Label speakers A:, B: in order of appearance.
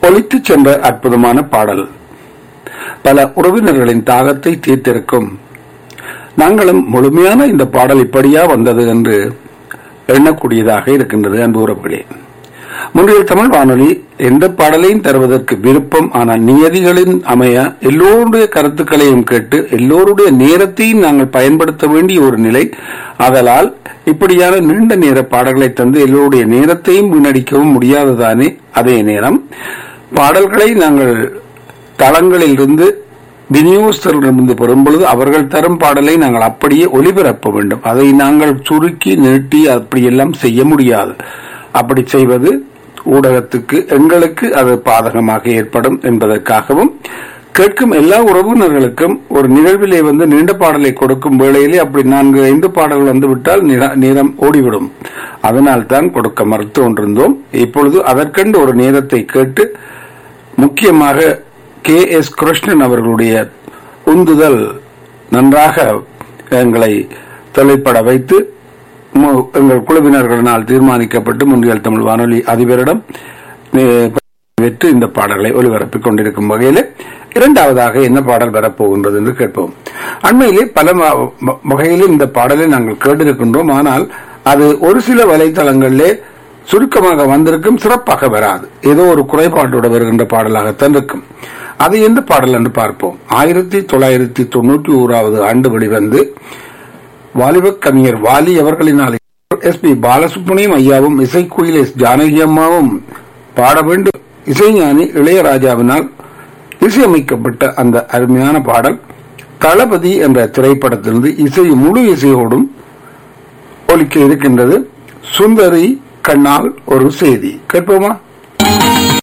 A: ஒலித்துச் சென்ற அற்புதமான பாடல் பல உறவினர்களின் தாகத்தை தீர்த்திருக்கும் நாங்களும் முழுமையான இந்த பாடல் இப்படியா வந்தது என்று எண்ணக்கூடியதாக இருக்கின்றது அன்பு உறவுகளே முன்றைய தமிழ் வானொலி எந்த பாடலையும் தருவதற்கு விருப்பம் ஆனால் நியதிகளின் அமைய எல்லோருடைய கருத்துக்களையும் கேட்டு எல்லோருடைய நேரத்தையும் நாங்கள் பயன்படுத்த வேண்டிய ஒரு நிலை ஆதலால் இப்படியான நீண்ட நேர பாடல்களை தந்து எல்லோருடைய நேரத்தையும் வீணடிக்கவும் முடியாததானே அதே நேரம் பாடல்களை நாங்கள் தளங்களில் இருந்து விநியோகஸ்தரிடமிருந்து பெறும்பொழுது அவர்கள் தரும் பாடலை நாங்கள் அப்படியே ஒளிபரப்ப வேண்டும் அதை நாங்கள் சுருக்கி நீட்டி அப்படியெல்லாம் செய்ய முடியாது அப்படி செய்வது ஊடகத்துக்கு எங்களுக்கு அது பாதகமாக ஏற்படும் என்பதற்காகவும் கேட்கும் எல்லா உறவினர்களுக்கும் ஒரு நிகழ்விலே வந்து நீண்ட பாடலை கொடுக்கும் வேளையிலே அப்படி நான்கு ஐந்து பாடல்கள் வந்து விட்டால் நேரம் ஓடிவிடும் அதனால் தான் கொடுக்க மறுத்து கொண்டிருந்தோம் இப்பொழுது அதற்கென்று ஒரு நேரத்தை கேட்டு முக்கியமாக கே எஸ் கிருஷ்ணன் அவர்களுடைய உந்துதல் நன்றாக எங்களை தொலைப்பட வைத்து எங்கள் குழுவினர்களினால் தீர்மானிக்கப்பட்டு முன்றியல் தமிழ் வானொலி அதிபரிடம் வெற்று இந்த பாடல்களை ஒலிபரப்பிக் கொண்டிருக்கும் வகையில் இரண்டாவதாக என்ன பாடல் வரப்போகின்றது என்று கேட்போம் அண்மையிலே பல வகையிலும் இந்த பாடலை நாங்கள் கேட்டிருக்கின்றோம் ஆனால் அது ஒரு சில வலைத்தளங்களிலே சுருக்கமாக வந்திருக்கும் சிறப்பாக வராது ஏதோ ஒரு குறைபாட்டோடு வருகின்ற பாடலாகத்தான் இருக்கும் அது எந்த பாடல் என்று பார்ப்போம் ஆயிரத்தி தொள்ளாயிரத்தி தொண்ணூற்றி ஓராவது ஆண்டு வெளிவந்து வாலிப கவிஞர் வாலி அவர்களினால் எஸ் பி பாலசுப்ரமணியம் ஐயாவும் இசைக்குயில் எஸ் ஜானகி அம்மாவும் பாட வேண்டும் இசைஞானி இளையராஜாவினால் இசையமைக்கப்பட்ட அந்த அருமையான பாடல் தளபதி என்ற திரைப்படத்திலிருந்து இசை முழு இசையோடும் ஒலிக்க இருக்கின்றது சுந்தரி கண்ணால் ஒரு செய்தி கேட்போமா